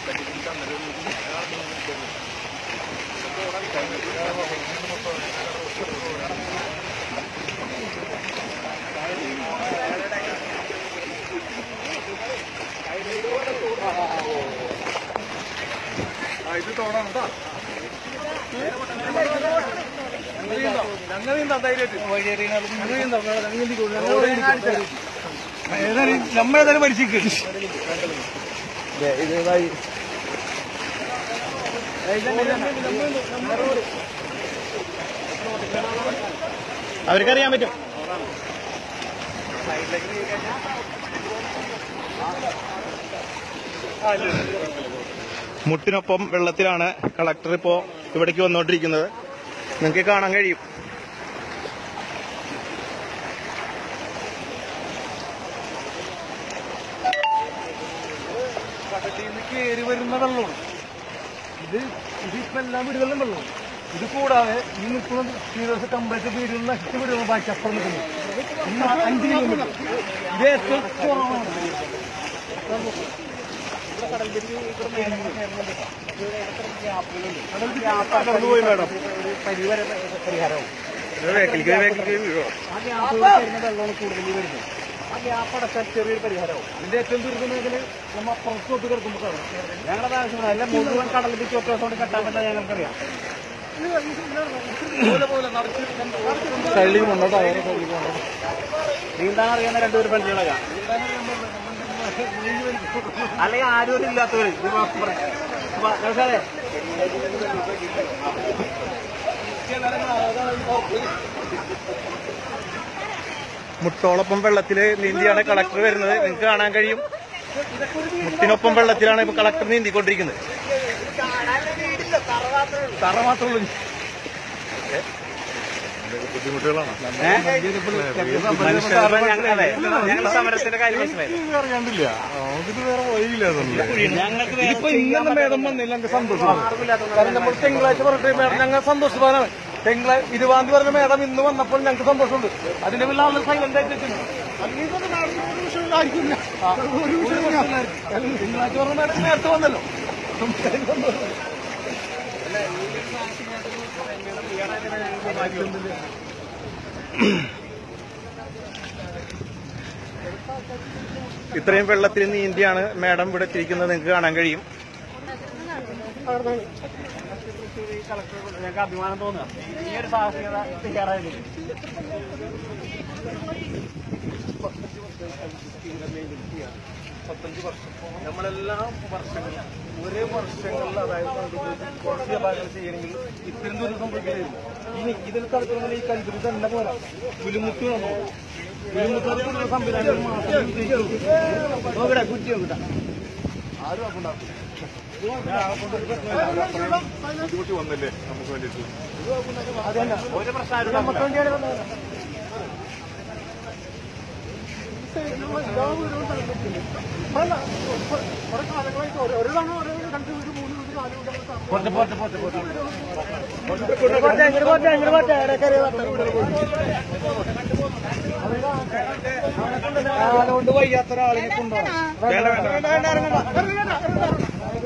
ഇത് തോടാണ് കേട്ടോ ഞങ്ങൾ നീന്താം ധൈര്യമായിട്ട് നമ്മളേതായാലും മരിച്ചിട്ട് ഇതായി അവർക്കറിയാൻ പറ്റും മുട്ടിനൊപ്പം വെള്ളത്തിലാണ് കളക്ടർ ഇപ്പോ ഇവിടേക്ക് വന്നുകൊണ്ടിരിക്കുന്നത് നിങ്ങൾക്ക് കാണാൻ കഴിയും കടലിൽ നിന്ന് കയറി വരുന്ന വെള്ളമാണ് ഇത് ഇതിപ്പോ എല്ലാ വീടുകളിലും വെള്ളമാണ് ഇത് കൂടാതെ ഈ നിൽക്കുന്ന തീരദേശ കംപ്ലീറ്റ് വീടുകൾ നശിച്ച വീടുകൾ ബാക്കി അപ്പുറം നിൽക്കുന്നു ഇന്ന് അഞ്ച് കിലോമീറ്റർ ഇത് ഏറ്റവും കുറവാണ് പോയി മേഡം പരിഹാരമാവും വേക്കിലേക്ക് വേക്കിലേക്ക് വീഴോ ആ ഗ്യാപ്പ് വരുന്ന വെള്ളമാണ് കൂടുതൽ വരുന്നത് ആ ഗ്യാപ്പ് അടച്ചാൽ ചെറിയൊരു പരിഹാരമാവും ഇതിന്റെ ഏറ്റവും ദുരിത മേഖല നമ്മൾ അപ്പുറത്ത് തൊട്ട് കിടക്കുമ്പോൾ കാണാം ഞങ്ങളുടെ ആവശ്യമാണ് അല്ല മുഴുവൻ കടലിൽ ചോറ്റോസോട് കെട്ടാൻ പറ്റാൻ ഞങ്ങൾക്കറിയാം തള്ളി കൊണ്ടോ ടയറ് തള്ളി കൊണ്ടോ നീന്താൻ അറിയാവുന്ന രണ്ടുപേര് പള്ളികളാ അല്ലെങ്കിൽ ആരും ഇല്ലാത്തവര് ഇത് അപ്പുറം. അപ്പൊ നമസ്കാരേ മുട്ടോളൊപ്പം വെള്ളത്തില് നീന്തിയാണ് കളക്ടർ വരുന്നത് നിങ്ങൾക്ക് കാണാൻ കഴിയും മുട്ടിനൊപ്പം വെള്ളത്തിലാണ് ഇപ്പൊ കളക്ടർ നീന്തിക്കൊണ്ടിരിക്കുന്നത് തറ മാത്രമേ ഉള്ളൂ മനുഷ്യരുടെ ഞങ്ങൾ- അതെ, ഞങ്ങൾ സമരത്തിന്റെ കാര്യം മനസ്സിലായി അറിയാണ്ടില്ല നമുക്കിത് വേറെ വഴിയില്ല ഞങ്ങൾക്ക് ഇതിപ്പോ ഇന്നലെ മേഡം വന്നില്ല ഞങ്ങൾക്ക് സന്തോഷം കാരണം നമ്മൾ തിങ്കളാഴ്ച പറഞ്ഞിട്ട് മേഡം ഞങ്ങൾ സന്തോഷവാനാണ് തിങ്കളാഴ്ച ഇരുപതാം തീയതി പറഞ്ഞ മേഡം ഇന്ന് വന്നപ്പോൾ ഞങ്ങൾക്ക് സന്തോഷമുണ്ട് അതിന്റെ പേരിൽ ആളുകൾ സൈലന്റ് ആയിട്ട് നിൽക്കുന്നു. അല്ലെങ്കിൽ ഇതൊന്നും മേഡത്തിന് ഒരു വിഷയമില്ലായിരിക്കില്ല. ആ, ഒരു വിഷയമില്ലായിരിക്കും. തിങ്കളാഴ്ച പറഞ്ഞ മേഡം നേരത്തെ വന്നല്ലോ ഇത്രയും വെള്ളത്തിൽ നീന്തിയാണ് മാഡം ഇവിടെ എത്തിയിരിക്കുന്നത് നിങ്ങൾക്ക് കാണാൻ കഴിയും ഞങ്ങൾക്ക് അഭിമാനം തോന്നുക ഈ ഒരു സാഹസികത തയ്യാറായത് പത്തഞ്ച് വർഷം നമ്മളെല്ലാം വർഷങ്ങൾ ഒരേ വർഷങ്ങളിൽ അതായത് കുറച്ച് ഭാഗങ്ങൾ ചെയ്യണമെങ്കിൽ ഇത്രയും ദൂരം സംഭവിക്കില്ലായിരുന്നു ഇനി ഇതിൽ കളിക്കുന്ന ഈ കൽപ്പന തന്നെ പോരാ പുലിമുത്ത് വന്നു പുലിമുത്ത് അതിനുള്ള സംവിധാനം മാത്രം നോക്കട്ടെ കുറ്റി നോക്കട്ടെ ആരും അപ്പുണ്ടാവും ബുദ്ധിമുട്ടി വന്നില്ലേ നമുക്ക് വേണ്ടിയിട്ട് അതല്ല ഒരു പ്രശ്നം നമുക്ക് വേണ്ടിയാണ് വന്നത് പോട്ടെ പോട്ടെ പോട്ടെ പോട്ടെ പോട്ടെ ഇങ്ങോട്ട് പോട്ടെ ഇങ്ങോട്ട് പോട്ടെ ഇടയ്ക്കറി കാലുകൊണ്ട് വയ്യാത്ത ഒരാളിനെ കൊണ്ടുപോകണം വേണ്ട വേണ്ട വേണ്ട വേണ്ട ഇറങ്ങണ്ട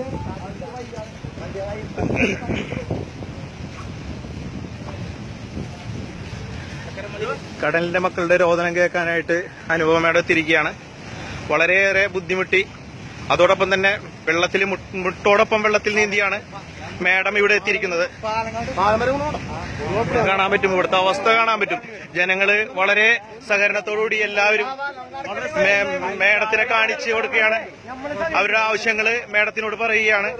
കടലിന്റെ മക്കളുടെ രോദനം കേൾക്കാനായിട്ട് അനുഭവം മേഡം എത്തിയിരിക്കുകയാണ് വളരെയേറെ ബുദ്ധിമുട്ടി അതോടൊപ്പം തന്നെ വെള്ളത്തിൽ മുട്ട് മുട്ടോടൊപ്പം വെള്ളത്തിൽ നീന്തിയാണ് മേഡം ഇവിടെ എത്തിയിരിക്കുന്നത് കാണാൻ പറ്റും ഇവിടുത്തെ അവസ്ഥ കാണാൻ പറ്റും ജനങ്ങള് വളരെ സഹകരണത്തോടുകൂടി എല്ലാവരും മേ- മേഡത്തിനെ കാണിച്ചു കൊടുക്കുകയാണ് അവരുടെ ആവശ്യങ്ങള് മേഡത്തിനോട് പറയുകയാണ്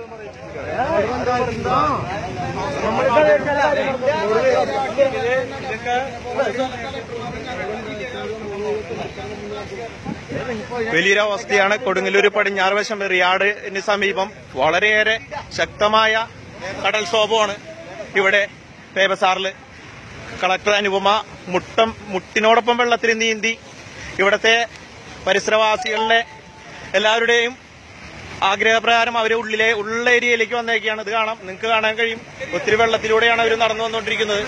വലിയൊരു അവസ്ഥയാണ് കൊടുങ്ങല്ലൂർ പടിഞ്ഞാറ് വശം റിയാഡിന് സമീപം വളരെയേറെ ശക്തമായ കടൽ ക്ഷോഭമാണ് ഇവിടെ പേബസാറില് കളക്ടർ അനുപമ മുട്ടം മുട്ടിനോടൊപ്പം വെള്ളത്തിൽ നീന്തി ഇവിടത്തെ പരിസരവാസികളിലെ എല്ലാവരുടെയും ആഗ്രഹപ്രകാരം അവരെ ഉള്ളിലെ ഉള്ള ഏരിയയിലേക്ക് വന്നേക്കാണ് ഇത് കാണാം നിങ്ങൾക്ക് കാണാൻ കഴിയും ഒത്തിരി വെള്ളത്തിലൂടെയാണ് അവർ നടന്നു വന്നുകൊണ്ടിരിക്കുന്നത്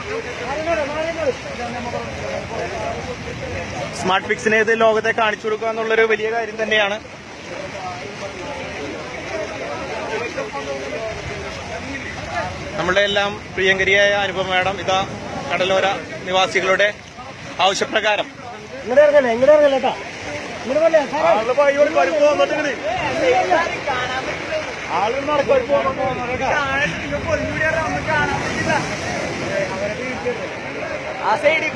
സ്മാർട്ട് ഫിക്സിനെ ഇത് ലോകത്തെ കാണിച്ചു കൊടുക്കുക എന്നുള്ളൊരു വലിയ കാര്യം തന്നെയാണ് നമ്മളുടെ എല്ലാം പ്രിയങ്കരിയായ അനുപമ മേഡം ഇതാ കടലോര നിവാസികളുടെ ആവശ്യപ്രകാരം ഇങ്ങോട്ട് ഇറങ്ങല്ലേ ഇങ്ങോട്ട് ഇറങ്ങല്ലേ കേട്ടാ ഇങ്ങോട്ട് പോലെ ആളുകൾ വഴിയോട് കരുപ്പ് വന്നിട്ട് ആളുകൾ നടക്കും ആ സൈഡിൽ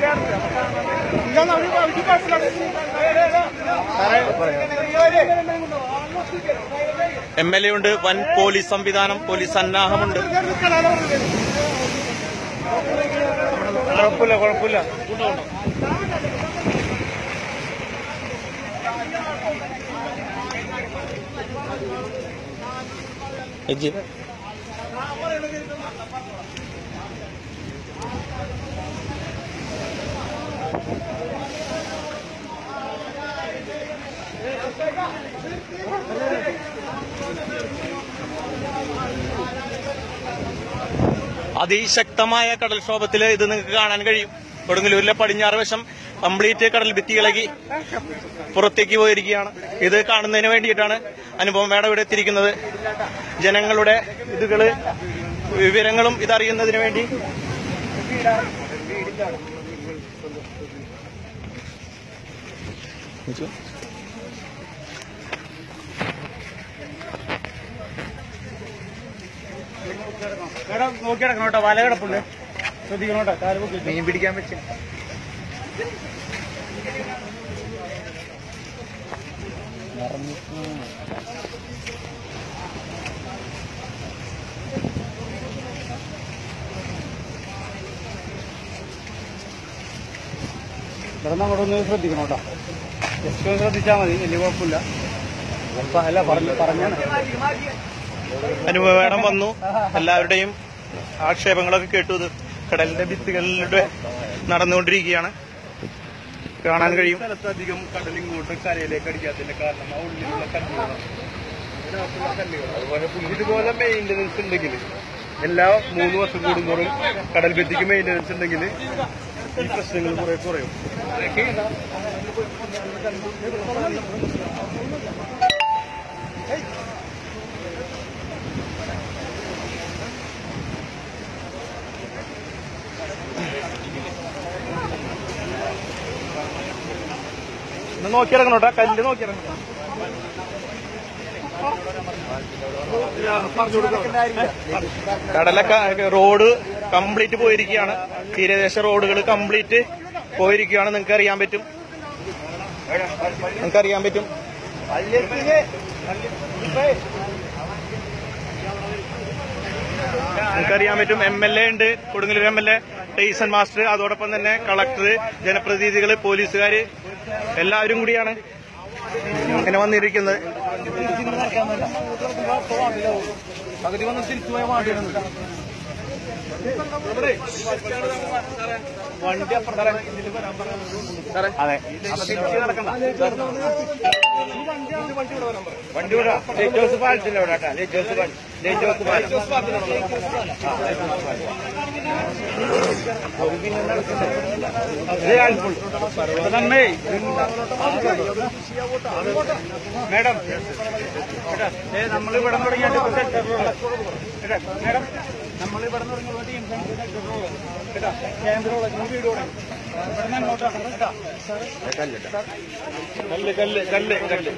എം എൽ എ ഉണ്ട് വൻ പോലീസ് സംവിധാനം പോലീസ് സന്നാഹമുണ്ട് കുഴപ്പമില്ല കുഴപ്പമില്ല അതിശക്തമായ കടൽക്ഷോഭത്തിൽ ഇത് നിങ്ങൾക്ക് കാണാൻ കഴിയും കൊടുങ്ങല്ലൂരിലെ പടിഞ്ഞാറ് വശം കംപ്ലീറ്റ് കടൽ ഭിത്തികളകി പുറത്തേക്ക് പോയിരിക്കുകയാണ് ഇത് കാണുന്നതിന് വേണ്ടിയിട്ടാണ് അനുപമ മേഡം ഇവിടെ എത്തിയിരിക്കുന്നത് ജനങ്ങളുടെ ഇതുകള് വിവരങ്ങളും ഇതറിയുന്നതിന് വേണ്ടി മേഡം നോക്കി കിടക്കണം കേട്ടോ വല കിടപ്പുണ്ട് ശ്രദ്ധിക്കണം കേട്ടോ കാല് പൊക്കി മീൻ പിടിക്കാൻ പറ്റും ഇവിടെ അങ്ങോട്ട് ഒന്ന് ശ്രദ്ധിക്കണം കേട്ടോ ജസ്റ്റ് ഒന്ന് ശ്രദ്ധിച്ചാൽ മതി വലിയ കുഴപ്പമില്ല ചിലപ്പോ അല്ല പറഞ്ഞു പറഞ്ഞാണ് അനുപമ മേഡം വന്നു എല്ലാവരുടെയും ആക്ഷേപങ്ങളൊക്കെ കേട്ടു ഇത് കടലിന്റെ ഭിത്തികളിലൂടെ നടന്നുകൊണ്ടിരിക്കുകയാണ് കാണാൻ കഴിയും സ്ഥലത്തധികം കടലിങ്ങോട്ട് കരയിലേക്ക് അടിക്കാത്തതിന്റെ കാരണം ആ ഉള്ളിലുള്ള കല്ലുകളാണ് ഇതിനകത്തുള്ള കല്ലുകൾ അതുപോലെ ഇതുപോലെ മെയിന്റനൻസ് ഉണ്ടെങ്കിൽ എല്ലാ മൂന്ന് വർഷം കൂടുമ്പോഴും കടൽ ഭിത്തിക്ക് മെയിന്റനൻസ് ഉണ്ടെങ്കിൽ ഈ പ്രശ്നങ്ങൾ കുറെ കുറയും അതൊക്കെ നോക്കിയിറങ്ങണം കേട്ടോ കല്ല് നോക്കിയിറങ്ങണം കടലൊക്കെ റോഡ് കംപ്ലീറ്റ് പോയിരിക്കുകയാണ് തീരദേശ റോഡുകൾ കംപ്ലീറ്റ് പോയിരിക്കുകയാണ് നിങ്ങൾക്ക് അറിയാൻ പറ്റും നിങ്ങൾക്ക് അറിയാൻ പറ്റും നിങ്ങൾക്ക് അറിയാൻ പറ്റും എം എൽ എ ഉണ്ട് Kodungallur M L A Tyson master അതോടൊപ്പം തന്നെ കളക്ടർ ജനപ്രതിനിധികൾ പോലീസുകാര് എല്ലാവരും കൂടിയാണ് ഇങ്ങനെ വന്നിരിക്കുന്നത് പകുതി വന്ന് തിരിച്ചു പോയ വാണ്ടിയാണ് വണ്ടി അപ്പുറം അതെ അപ്പൊ തിരിച്ച് നടക്കണ്ട വണ്ടി വിടാ ലേറ്റോസ് പാലത്തിന്റെ അവിടെ കേട്ടാ ലേറ്റോസ് പാലം ലേറ്റോസ് പാലം നന്മേ മേഡം നമ്മൾ ഇവിടെ തുടങ്ങിയിട്ട് മേഡം നമ്മൾ ഇവിടെ തുടങ്ങിയിട്ട് കേന്ദ്രമുള്ള വീട് തുടങ്ങി ഇവിടെ നിന്ന് അങ്ങോട്ടാണ് കേട്ടാ കല്ല് കല്ല് കല്ല് കല്ല്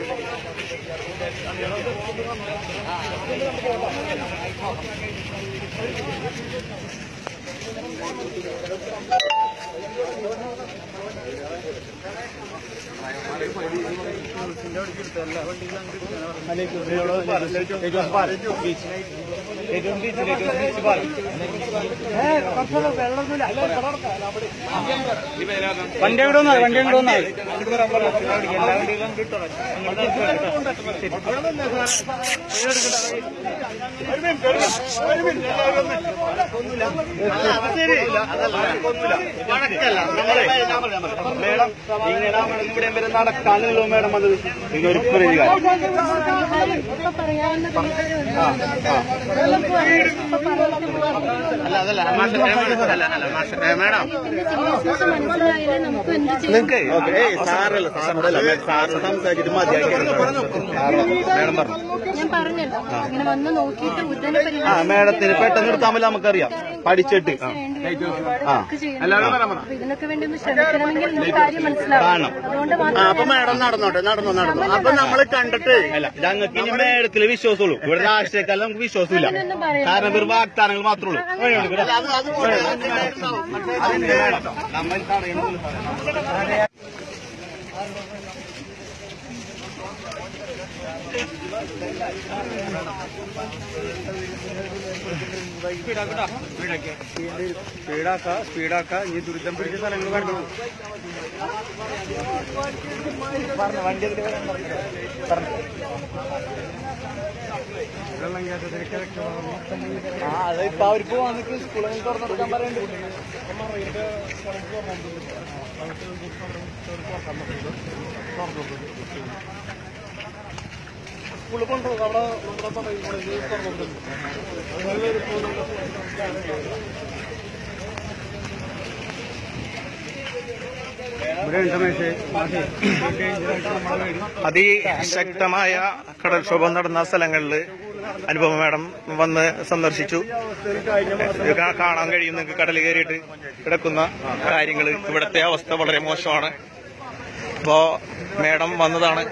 വണ്ടി എവിടെ വന്നാൽ വണ്ടി എവിടെ വന്നാൽ എല്ലാ വണ്ടികളും കിട്ടണം മേഡം ഇങ്ങനെ ഇവിടെ വരെ നടക്കാനല്ലോ മേഡം അത് ഇതൊരു അല്ല അതല്ല മേഡം മനസ്സിലായാലേ നമുക്ക് എന്ത് ചെയ്യാം നിങ്ങൾക്ക് ഏയ് സാറല്ല സാറല്ല സാറ് സംസാരിച്ചിട്ട് മതിയാക്കി മേഡം പറഞ്ഞു ഞാൻ പറഞ്ഞല്ലോ ഇങ്ങനെ വന്ന് നോക്കിയിട്ട് ഉടനെ ആ പരിഹാരം മേഡത്തിന് പെട്ടെന്ന് എടുത്താൽ മതി നമുക്കറിയാം പഠിച്ചിട്ട് ആ. വേണ്ടി വരും. ഒരുപാട് വർക്ക് ചെയ്യണം. അപ്പൊ ഇതിനൊക്കെ വേണ്ടി ഒന്ന് ശ്രമിക്കണമെങ്കിൽ നിങ്ങൾക്ക് കാര്യം മനസ്സിലാവും കാണണം. അതുകൊണ്ട് ആ മാത്രം അപ്പൊ മേഡം നടന്നോട്ടെ നടന്നു നടന്നു അപ്പൊ നമ്മൾ കണ്ടിട്ട് അല്ല ഞങ്ങൾക്ക് ഇനി മേഡത്തില് വിശ്വാസമുള്ളൂ ഇവിടെ രാഷ്ട്രീയക്കാരിൽ നമുക്ക് വിശ്വാസമില്ല അങ്ങനെയൊന്നും പറയാം കാരണം ഇവർ വാഗ്ദാനങ്ങൾ മാത്രമേ ഉള്ളൂ നമ്മൾ തടയണം സ്പീഡാക്ക സ്പീഡാക്ക ഇനി ദുരിതം പിടിച്ച സ്ഥലങ്ങൾ കണ്ടു വണ്ടി ആ അതിപ്പോ അവർക്ക് വന്നിട്ട് സ്കൂളിൽ തുറന്നെടുക്കാൻ പറയുന്നുണ്ട് സ്കൂളിൽ കൊണ്ടുപോകും അവിടെ നമ്മുടെ പറയുന്നത് തുറന്നിട്ടുണ്ട് അതിശക്തമായ കടൽക്ഷോഭം നടന്ന സ്ഥലങ്ങളിൽ അനുപമ മാഡം വന്ന് സന്ദർശിച്ചു ഇത് കാ- കാണാൻ കഴിയും നിങ്ങൾക്ക് കടൽ കയറിയിട്ട് കിടക്കുന്ന കാര്യങ്ങൾ ഇവിടുത്തെ അവസ്ഥ വളരെ മോശമാണ് അപ്പോ മാഡം വന്നതാണ്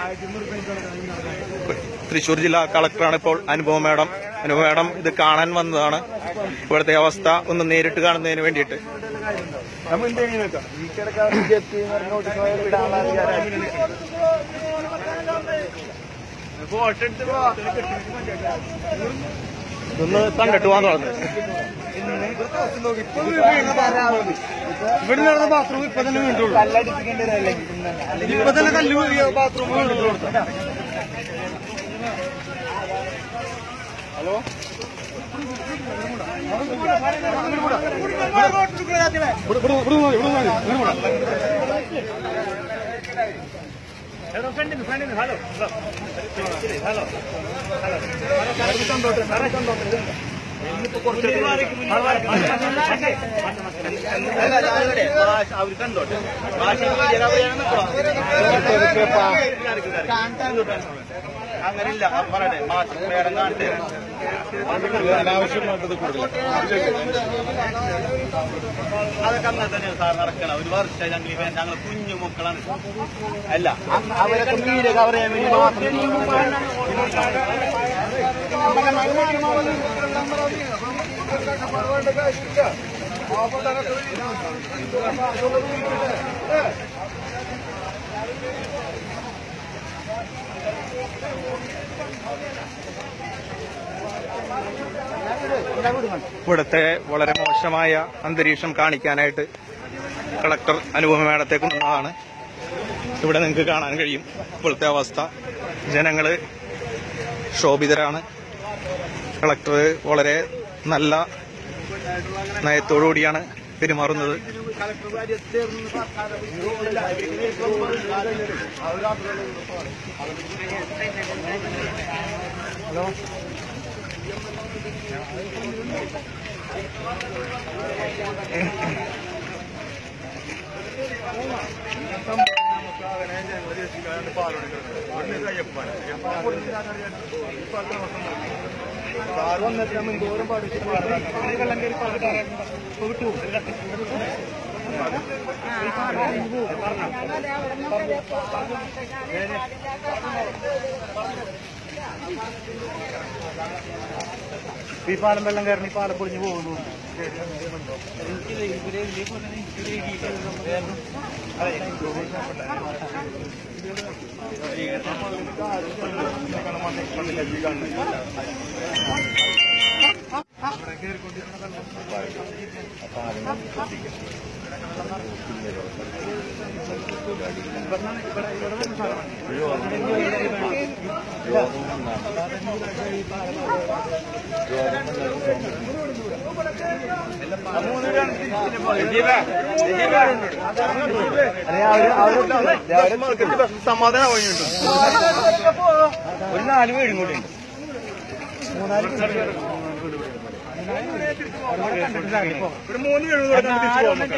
തൃശൂർ ജില്ലാ കളക്ടറാണ് ഇപ്പോൾ അനുപമ മാഡം അനുപമ മാഡം ഇത് കാണാൻ വന്നതാണ് ഇവിടുത്തെ അവസ്ഥ ഒന്ന് നേരിട്ട് കാണുന്നതിന് വേണ്ടിയിട്ട് നമ്മൾ എന്ത് ചെയ്യുന്നേക്കാം ഈ കിടക്കാൻ ജപ്തി എന്ന് പറഞ്ഞ നോട്ടീസ് പോയാൽ വിടാനുള്ള അധികാരം ഫോട്ടോ എടുത്ത് പോ. ഇതൊന്ന് കണ്ടിട്ട് പോകാൻ പറഞ്ഞത് ഇവിടെ നടന്ന ബാത്റൂം ഇപ്പൊ തന്നെ വീണ്ടുള്ളൂ ഇപ്പൊ തന്നെ കല്ല് വീഴിയ ബാത്റൂം വീണ്ടുള്ളൂ ഹലോ അവർ കണ്ടോട്ടെ അങ്ങനില്ല പറയട്ടെ മാറ്റി വേറെ കാണട്ടെ അതൊക്കെ അങ്ങനെ തന്നെയാണ് സാർ നടക്കണം ഒരു വർഷം ഞങ്ങൾ ഇവൻ ഞങ്ങൾ കുഞ്ഞു മക്കളാണ് അല്ല അവരൊക്കെ മീഡിയ കവർ ചെയ്യാൻ വേണ്ടി മാത്രം ഇവിടുത്തെ വളരെ മോശമായ അന്തരീക്ഷം കാണിക്കാനായിട്ട് കളക്ടർ അനുപമ മേഡത്തെ കൊണ്ടുവന്നതാണ് ഇവിടെ നിങ്ങൾക്ക് കാണാൻ കഴിയും ഇപ്പോഴത്തെ അവസ്ഥ ജനങ്ങള് ശോഭിതരാണ് കളക്ടർ വളരെ നല്ല നയത്തോടുകൂടിയാണ് പെരുമാറുന്നത് സാറ് വന്നിട്ട് നമ്മൾ എന്തോരം പഠിച്ചിട്ട് വെള്ളം കയറി പാടിട്ടാണ് വിട്ടു ഈ പാലം വെള്ളം കയറി ഈ പാലം പൊളിഞ്ഞു പോകുന്നു സമാധാനം കഴിഞ്ഞിട്ടുണ്ട് ഒരു നാല് വീടും കൂടി ഉണ്ട് ഒരു മൂന്ന് വീട് കൂടെ തിരിച്ചു പോകുന്നു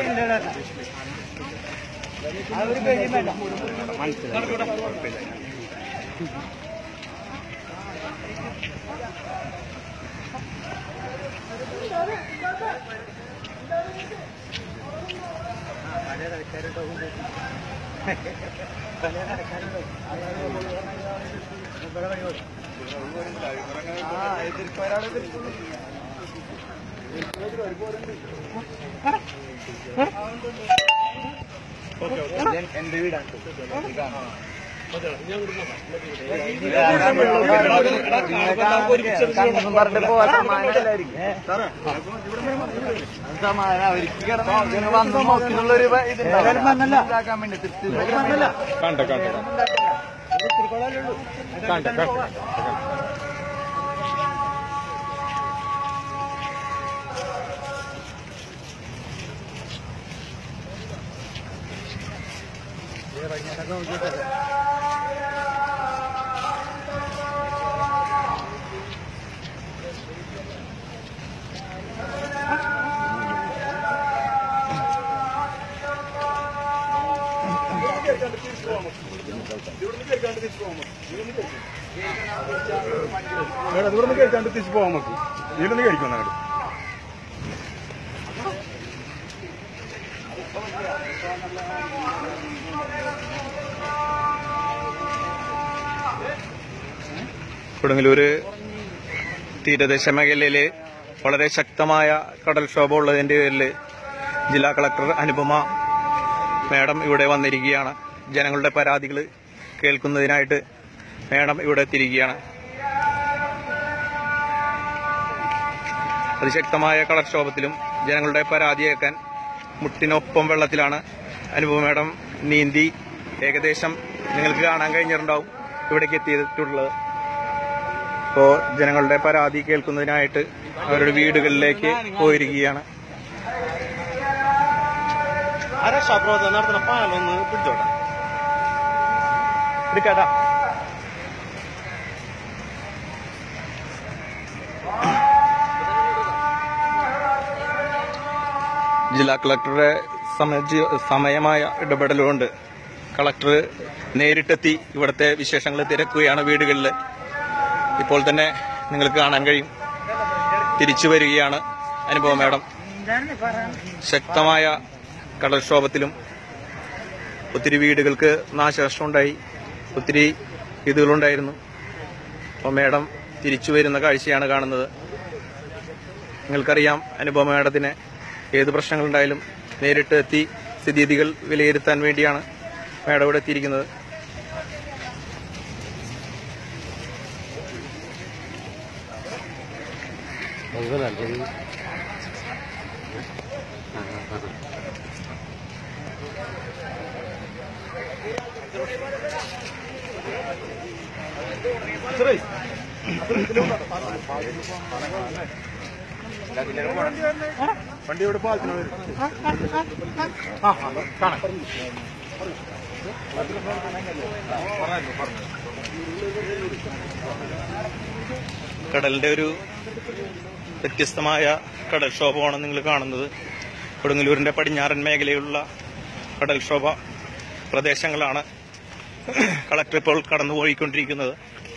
കണ്ട കണ്ട കണ്ട കണ്ട മേഡം ഇവിടുന്ന് കഴിക്കാണ്ട് തിരിച്ചു പോകാൻ നമുക്ക് ഇതിലൊന്ന് കഴിക്കണം അങ്ങോട്ട് കൊടുങ്ങല്ലൂര് തീരദേശ മേഖലയില് വളരെ ശക്തമായ കടൽക്ഷോഭം ഉള്ളതിന്റെ പേരിൽ ജില്ലാ കളക്ടർ അനുപമ മേഡം ഇവിടെ വന്നിരിക്കുകയാണ് ജനങ്ങളുടെ പരാതികൾ കേൾക്കുന്നതിനായിട്ട് മേഡം ഇവിടെ എത്തിയിരിക്കുകയാണ് അതിശക്തമായ കടൽക്ഷോഭത്തിലും ജനങ്ങളുടെ പരാതി കേൾക്കാൻ മുട്ടിനൊപ്പം വെള്ളത്തിലാണ് അനുപമ മേഡം നീന്തി ഏകദേശം നിങ്ങൾക്ക് കാണാൻ കഴിഞ്ഞിട്ടുണ്ടാവും ഇവിടേക്ക് എത്തിയിട്ടുള്ളത് ഇപ്പോൾ ജനങ്ങളുടെ പരാതി കേൾക്കുന്നതിനായിട്ട് അവരുടെ വീടുകളിലേക്ക് പോയിരിക്കുകയാണ് രക്ഷാപ്രവർത്തനം നടത്തുന്ന പാലൊന്ന് പിടിച്ചോട്ടെ എടുക്കാട്ടാ ജില്ലാ കളക്ടറുടെ സമയ- സമയമായ ഇടപെടലുകൊണ്ട് കളക്ടർ നേരിട്ടെത്തി ഇവിടുത്തെ വിശേഷങ്ങൾ തിരക്കുകയാണ് വീടുകളിൽ ഇപ്പോൾ തന്നെ നിങ്ങൾക്ക് കാണാൻ കഴിയും തിരിച്ചു വരികയാണ് അനുഭവ മേഡം ശക്തമായ കടൽക്ഷോഭത്തിലും ഒത്തിരി വീടുകൾക്ക് നാശനഷ്ടമുണ്ടായി ഒത്തിരി ഇതുകളുണ്ടായിരുന്നു അപ്പോൾ മേഡം തിരിച്ചു വരുന്ന കാഴ്ചയാണ് കാണുന്നത് നിങ്ങൾക്കറിയാം അനുപമ മേഡത്തിന് ഏത് പ്രശ്നങ്ങളുണ്ടായാലും നേരിട്ട് എത്തി സ്ഥിതിഗതികൾ വിലയിരുത്താൻ വേണ്ടിയാണ് മേഡം ഇവിടെ എത്തിയിരിക്കുന്നത് വണ്ടി ഇവിടെ പാലത്തിന് വരും ആ ആ, കാണാം കടലിന്റെ ഒരു വ്യത്യസ്തമായ കടൽക്ഷോഭമാണ് നിങ്ങൾ കാണുന്നത് കൊടുങ്ങല്ലൂരിന്റെ പടിഞ്ഞാറൻ മേഖലയിലുള്ള കടൽക്ഷോഭ പ്രദേശങ്ങളാണ് കളക്ടർ ഇപ്പോൾ കടന്നുപോയിക്കൊണ്ടിരിക്കുന്നത്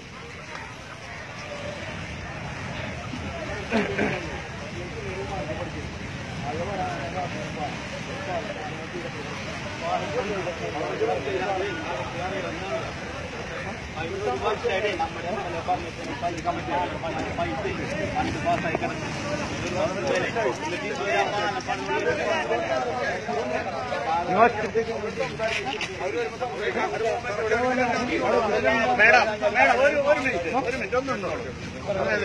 മേഡം മേഡം ഒരു ഒരു മിനിറ്റ് ഒരു മിനിറ്റ് ഒന്ന് നിന്നോളൂ. അതായത്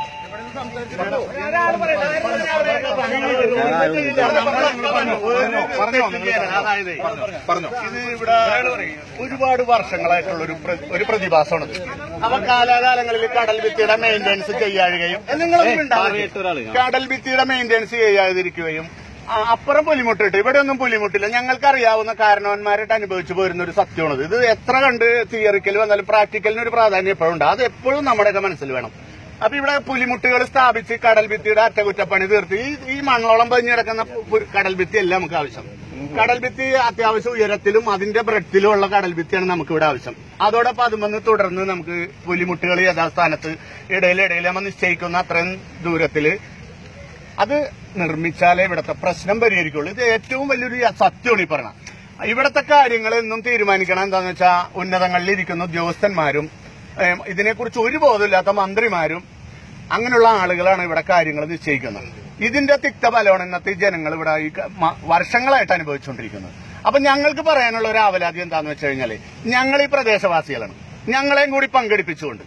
അതായത് പറഞ്ഞോ ഇത് ഇവിടെ ഒരുപാട് വർഷങ്ങളായിട്ടുള്ള ഒരു പ്ര- ഒരു പ്രതിഭാസമാണ് അവ കാലാകാലങ്ങളിൽ കടൽ ഭിത്തിയുടെ മെയിന്റനൻസ് ചെയ്യാഴുകയും നിങ്ങളൊന്നും കടൽ ഭിത്തിയുടെ മെയിന്റനൻസ് ചെയ്യാതിരിക്കുകയും ആ, അപ്പുറം പുലിമുട്ടിട്ട് ഇവിടെ ഒന്നും പുലിമുട്ടില്ല ഞങ്ങൾക്ക് അറിയാവുന്ന കാരണവന്മാരായിട്ട് അനുഭവിച്ചു പോരുന്ന ഒരു സത്യമാണത് ഇത് എത്ര കണ്ട് തിയറിക്കൽ വന്നാലും പ്രാക്ടിക്കലിന് ഒരു പ്രാധാന്യം എപ്പോഴും ഉണ്ട് അത് എപ്പോഴും നമ്മുടെയൊക്കെ മനസ്സിൽ വേണം അപ്പൊ ഇവിടെ പുലിമുട്ടുകൾ സ്ഥാപിച്ച് കടൽ ഭിത്തിയുടെ അറ്റകുറ്റപ്പണി തീർത്ത് ഈ ഈ മണ്ണോളം പതിഞ്ഞു കിടക്കുന്ന പു- കടൽ ഭിത്തി അല്ല നമുക്ക് ആവശ്യം കടൽ ഭിത്തി അത്യാവശ്യം ഉയരത്തിലും അതിന്റെ ബ്രെഡ്ത്തിലും ഉള്ള കടൽ ഭിത്തിയാണ് നമുക്ക് ഇവിടെ ആവശ്യം അതോടൊപ്പം അതുമെന്ന് തുടർന്ന് നമുക്ക് പുലിമുട്ടുകൾ യഥാസ്ഥാനത്ത് ഇടയിലിടയിൽ നമ്മൾ നിശ്ചയിക്കുന്ന അത്രയും ദൂരത്തില് അത് നിർമ്മിച്ചാലേ ഇവിടുത്തെ പ്രശ്നം പരിഹരിക്കുള്ളൂ ഇത് ഏറ്റവും വലിയൊരു സത്യമാണ് ഈ പറഞ്ഞ ഇവിടത്തെ കാര്യങ്ങൾ എന്നും തീരുമാനിക്കണം എന്താന്ന് വെച്ചാൽ ഉന്നതങ്ങളിൽ ഇരിക്കുന്ന ഉദ്യോഗസ്ഥന്മാരും ഏം, ഇതിനെക്കുറിച്ച് ഒരു ബോധമില്ലാത്ത മന്ത്രിമാരും അങ്ങനെയുള്ള ആളുകളാണ് ഇവിടെ കാര്യങ്ങൾ നിശ്ചയിക്കുന്നത് ഇതിന്റെ തിക്തഫലമാണ് ഇന്നത്തെ ഈ ജനങ്ങൾ ഇവിടെ ഈ ക- മ- വർഷങ്ങളായിട്ട് അനുഭവിച്ചുകൊണ്ടിരിക്കുന്നത് അപ്പൊ ഞങ്ങൾക്ക് പറയാനുള്ള ഒരു ആവലാതി എന്താന്ന് വെച്ച് കഴിഞ്ഞാല് ഞങ്ങൾ ഈ പ്രദേശവാസികളാണ് ഞങ്ങളെയും കൂടി പങ്കെടുപ്പിച്ചുകൊണ്ട്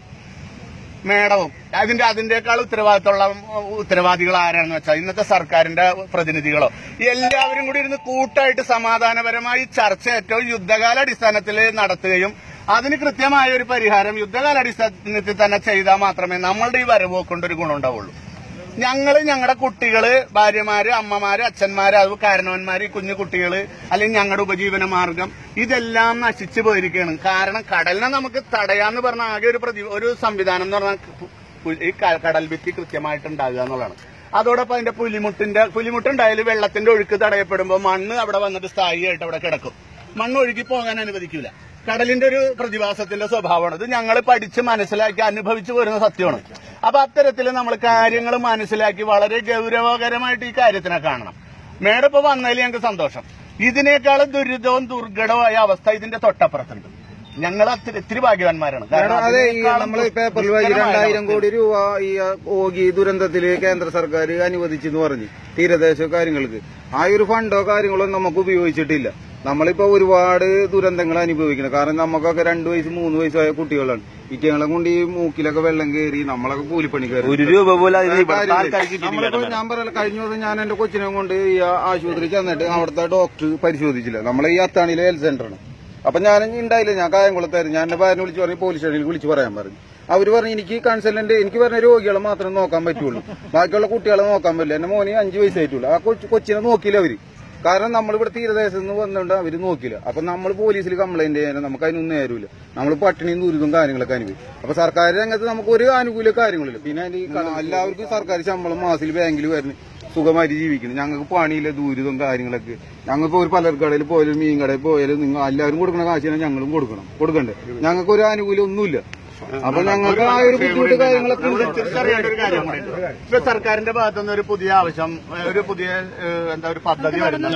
മേഡവും അതിന്റെ അതിന്റെക്കാൾ ഉത്തരവാദിത്തമുള്ള ഉത്തരവാദികൾ ആരാണെന്ന് വെച്ചാൽ ഇന്നത്തെ സർക്കാരിന്റെ പ്രതിനിധികളോ എല്ലാവരും കൂടി ഇരുന്ന് കൂട്ടായിട്ട് സമാധാനപരമായി ചർച്ച ഏറ്റവും യുദ്ധകാല അടിസ്ഥാനത്തിൽ നടത്തുകയും അതിന് കൃത്യമായ ഒരു പരിഹാരം യുദ്ധകാല അടിസ്ഥാനത്തിൽ തന്നെ ചെയ്താൽ മാത്രമേ നമ്മളുടെ ഈ വരവ് കൊണ്ട് ഒരു ഗുണം ഉണ്ടാവുള്ളൂ ഞങ്ങള് ഞങ്ങളുടെ കുട്ടികള് ഭാര്യമാര് അമ്മമാര് അച്ഛന്മാര് അത് കാരണവന്മാര് ഈ കുഞ്ഞു കുട്ടികള് അല്ലെങ്കിൽ ഞങ്ങളുടെ ഉപജീവന മാർഗം ഇതെല്ലാം നശിച്ചു പോയിരിക്കുകയാണ് കാരണം കടലിനെ നമുക്ക് തടയാന്ന് പറഞ്ഞ ആകെ ഒരു പ്രതി ഒരു സംവിധാനം എന്ന് പറഞ്ഞാൽ പു- ഈ ക- കടൽ ഭിത്തി കൃത്യമായിട്ട് ഉണ്ടാകുക എന്നുള്ളതാണ് അതോടൊപ്പം അതിന്റെ പുലിമുട്ടിന്റെ പുലിമുട്ടുണ്ടായാലും വെള്ളത്തിന്റെ ഒഴുക്ക് തടയപ്പെടുമ്പോൾ മണ്ണ് അവിടെ വന്നിട്ട് സ്ഥായിയായിട്ട് അവിടെ കിടക്കും മണ്ണ് ഒഴുകി പോകാൻ അനുവദിക്കൂല കടലിന്റെ ഒരു പ്രതിഭാസത്തിന്റെ സ്വഭാവമാണ് ഇത് ഞങ്ങൾ പഠിച്ച് മനസ്സിലാക്കി അനുഭവിച്ചു വരുന്ന സത്യമാണ് അപ്പൊ അത്തരത്തിൽ നമ്മൾ കാര്യങ്ങൾ മനസ്സിലാക്കി വളരെ ഗൗരവകരമായിട്ട് ഈ കാര്യത്തിനെ കാണണം മേഡം ഇപ്പൊ വന്നതിൽ ഞങ്ങൾക്ക് സന്തോഷം ഇതിനേക്കാളും ദുരിതവും ദുർഘടമായ അവസ്ഥ ഇതിന്റെ തൊട്ടപ്പുറത്തുണ്ട് ഞങ്ങൾ അത്തിരി ഇത്തിരി ഭാഗ്യവാന്മാരാണ് കാരണം കാരണം അതെ ഈ അതിനേക്കാളും നമ്മൾ പേപ്പറിൽ വായിച്ചു ദുഷ്കരമായ രണ്ടായിരം അവസ്ഥ. കോടി രൂപ ഈ ഓഗി ദുരന്തത്തില് കേന്ദ്ര സർക്കാർ അനുവദിച്ചെന്ന് പറഞ്ഞു തീരദേശ കാര്യങ്ങൾക്ക് ആ ഒരു ഫണ്ടോ കാര്യങ്ങളോ നമുക്ക് ഉപയോഗിച്ചിട്ടില്ല നമ്മളിപ്പോ ഒരുപാട് ദുരന്തങ്ങൾ അനുഭവിക്കണം കാരണം നമുക്കൊക്കെ രണ്ടു വയസ്സ് മൂന്ന് വയസ്സായ കുട്ടികളാണ് ഇറ്റങ്ങളെ കൊണ്ട് ഈ മൂക്കിലൊക്കെ വെള്ളം കയറി നമ്മളൊക്കെ കൂലിപ്പണിക്കാർ ഒരു രൂപ പോലും അതിന് ഇവിടുത്തെ കാര്യമില്ല. ആൾക്കാർക്ക് നമ്മളിപ്പോ കിട്ടിയില്ല ഞാൻ പറയല കഴിഞ്ഞ ദിവസം ഞാൻ എന്റെ കൊച്ചിനെ കൊണ്ട് ഈ ആശുപത്രി ചെന്നിട്ട് അവിടുത്തെ ഡോക്ടർ പരിശോധിച്ചില്ല നമ്മളെ ഈ അത്താണിയിലെ ഹെൽത്ത് സെന്ററാണ് അപ്പൊ ഞാൻ ഉണ്ടായില്ല ഞാൻ കായംകുളത്തായിരുന്നു ഞാൻ എന്റെ ഭാര്യനെ വിളിച്ച് പറഞ്ഞു പോലീസ് സ്റ്റേഷനിൽ വിളിച്ച് പറയാൻ പറഞ്ഞു അവര് പറഞ്ഞു എനിക്ക് കൺസൾട്ടന്റ് എനിക്ക് പറഞ്ഞ രോഗികളെ മാത്രമേ നോക്കാൻ പറ്റുള്ളൂ ബാക്കിയുള്ള കുട്ടികളെ നോക്കാൻ പറ്റില്ല എന്റെ മോനെ അഞ്ചു വയസ്സായിട്ടുള്ളൂ ആ കൊച്ചു കൊച്ചിനെ നോക്കിയില്ല അവര് കാരണം നമ്മളിവിടെ തീരദേശത്ത് നിന്ന് വന്നുകൊണ്ട് അവര് നോക്കില്ല അപ്പൊ നമ്മൾ പോലീസിൽ കംപ്ലൈന്റ് ചെയ്യാൻ നമുക്ക് അതിനൊന്നും നേരമില്ല നമ്മൾ പട്ടിണിയും ദുരിതവും കാര്യങ്ങളൊക്കെ അനുഭവിക്കും അപ്പൊ സർക്കാർ രംഗത്ത് നമുക്ക് ഒരു ആനുകൂല്യ കാര്യങ്ങളില്ല പിന്നെ അതിന്റെ ഈ ക- എല്ലാവർക്കും സർക്കാർ ശമ്പളം മാസത്തിൽ ബാങ്കിൽ വരുന്നു സുഖമായിട്ട് ജീവിക്കണം ഞങ്ങൾക്ക് പണിയില്ല ദുരിതവും കാര്യങ്ങളൊക്കെ ഞങ്ങൾക്ക് ഒരു പലർക്കടയിൽ പോയാലും മീൻ കടയിൽ പോയാലും നിങ്ങൾ എല്ലാവരും കൊടുക്കുന്ന കാശിനെ ഞങ്ങളും കൊടുക്കണം കൊടുക്കണ്ടേ ഞങ്ങൾക്ക് ഒരു ആനുകൂല്യം ഒന്നുമില്ല അപ്പൊ ഞങ്ങൾക്ക് ആ ഒരു ബുദ്ധിമുട്ട് കാര്യങ്ങളൊക്കെ നമ്മൾ ഉണ്ട്. തിരിച്ചറിയേണ്ട ഒരു കാര്യം കൂടി ഉണ്ട്. ഇപ്പൊ സർക്കാരിന്റെ ഭാഗത്തുനിന്ന് ഒരു പുതിയ ആവശ്യം ഒരു പുതിയ ഏഹ്, എന്താ ഒരു പദ്ധതി വരുന്നത്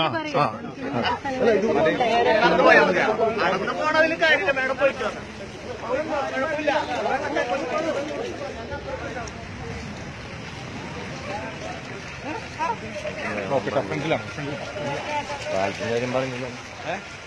നടന്നു പോയാൽ മതി നടന്നു പോണതിൽ കാര്യമില്ല മേഡം പോയിട്ടോ നോക്കട്ടെ ഫ്രണ്ടിലാണ്